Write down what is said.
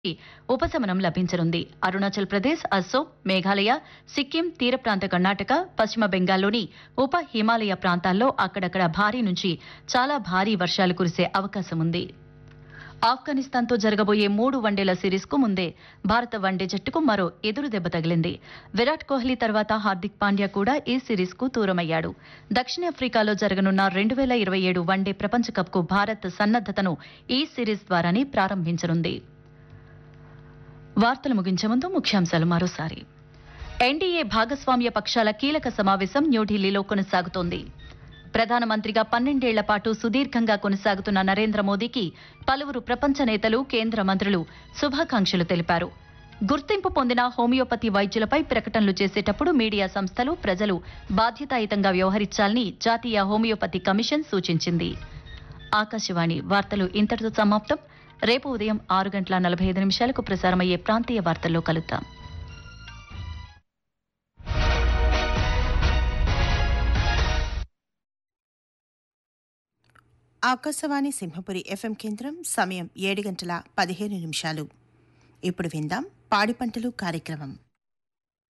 ఉపశమనం లభించనుంది అరుణాచల్ ప్రదేశ్ అస్సోం మేఘాలయ సిక్కిం తీర ప్రాంత కర్ణాటక పశ్చిమ బెంగాల్లోని ఉప హిమాలయ ప్రాంతాల్లో అక్కడక్కడ భారీ నుంచి చాలా భారీ వర్షాలు కురిసే అవకాశం ఉంది ఆఫ్ఘనిస్తాన్తో జరగబోయే మూడు వన్డేల సిరీస్కు ముందే భారత వన్డే జట్టుకు మరో ఎదురు దెబ్బ తగిలింది విరాట్ కోహ్లీ తర్వాత హార్దిక్ పాండ్యా కూడా ఈ సిరీస్కు దూరమయ్యాడు దక్షిణాఫ్రికాలో జరగనున్న రెండు వేల ఇరవై ఏడు వన్డే ప్రపంచ కప్కు భారత్ సన్నద్దతను ఈ సిరీస్ ద్వారానే ప్రారంభించనుంది వార్తలు ముగించే ముందు ముఖ్యాంశాలు మరోసారి ఎన్డీఏ భాగస్వామ్య పక్షాల కీలక సమావేశం న్యూఢిల్లీలో కొనసాగుతోంది ప్రధానమంత్రిగా పన్నెండేళ్ల పాటు సుదీర్ఘంగా కొనసాగుతున్న నరేంద్ర మోదీకి పలువురు ప్రపంచ నేతలు కేంద్ర మంత్రులు శుభాకాంక్షలు తెలిపారు గుర్తింపు పొందిన హోమియోపతి వైద్యులపై ప్రకటనలు చేసేటప్పుడు మీడియా సంస్థలు ప్రజలు బాధ్యతాయుతంగా వ్యవహరించాలని జాతీయ హోమియోపతి కమిషన్ సూచించింది ఆకాశవాణి వార్తలు ఇంతటితో సమాప్తం రేపు ఉదయం ఆరు గంటల నలభై ఐదు నిమిషాలకు ప్రసారమయ్యే ప్రాంతీయ వార్తల్లో కలుద్దాం ఆకాశవాణి సింహపురి ఎఫ్ఎం కేంద్రం సమయం ఏడు గంటల పదిహేను నిమిషాలు ఇప్పుడు విందాం పాడి పంటలు కార్యక్రమం